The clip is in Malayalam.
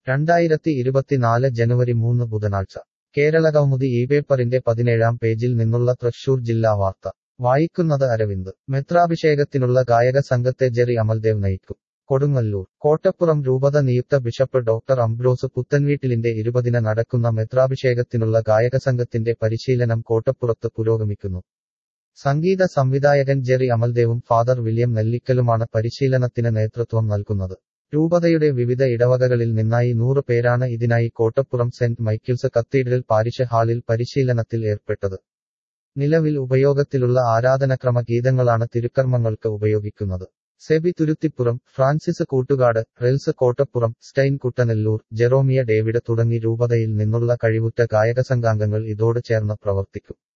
രണ്ടായിരത്തി ഇരുപത്തിനാല് ജനുവരി മൂന്ന് ബുധനാഴ്ച കേരളകൗമുദി ഈ പേപ്പറിന്റെ പതിനേഴാം പേജിൽ നിന്നുള്ള തൃശൂർ ജില്ലാ വാർത്ത വായിക്കുന്നത് അരവിന്ദ് മെത്രാഭിഷേകത്തിനുള്ള ഗായക സംഘത്തെ ജെറി അമൽദേവ് നയിക്കും കൊടുങ്ങല്ലൂർ കോട്ടപ്പുറം രൂപത നിയുക്ത ബിഷപ്പ് ഡോക്ടർ അംബ്രോസ് പുത്തൻവീട്ടിലിന്റെ ഇരുപതിന് നടക്കുന്ന മെത്രാഭിഷേകത്തിനുള്ള ഗായക സംഘത്തിന്റെ പരിശീലനം കോട്ടപ്പുറത്ത് പുരോഗമിക്കുന്നു സംഗീത സംവിധായകൻ ജെറി അമൽദേവും ഫാദർ വില്യം നെല്ലിക്കലുമാണ് പരിശീലനത്തിന് നേതൃത്വം നൽകുന്നത് രൂപതയുടെ വിവിധ ഇടവകകളിൽ നിന്നായി നൂറ് പേരാണ് ഇതിനായി Kottappuram saint Michael's cathedral parish ഹാളിൽ പരിശീലനത്തിൽ ഏർപ്പെട്ടത് നിലവിൽ ഉപയോഗത്തിലുള്ള ആരാധനക്രമ ഗീതങ്ങളാണ് തിരുക്കർമ്മങ്ങൾക്ക് ഉപയോഗിക്കുന്നത് സെബി തുരുത്തിപ്പുറം ഫ്രാൻസിസ് കൂട്ടുകാട് റെൽസ് കോട്ടപ്പുറം സ്റ്റൈൻ കുട്ടനെല്ലൂർ ജെറോമിയ ഡേവിഡ് തുടങ്ങി രൂപതയിൽ നിന്നുള്ള കഴിവുറ്റ ഗായക സംഘാംഗങ്ങൾ ഇതോട് ചേർന്ന് പ്രവർത്തിക്കും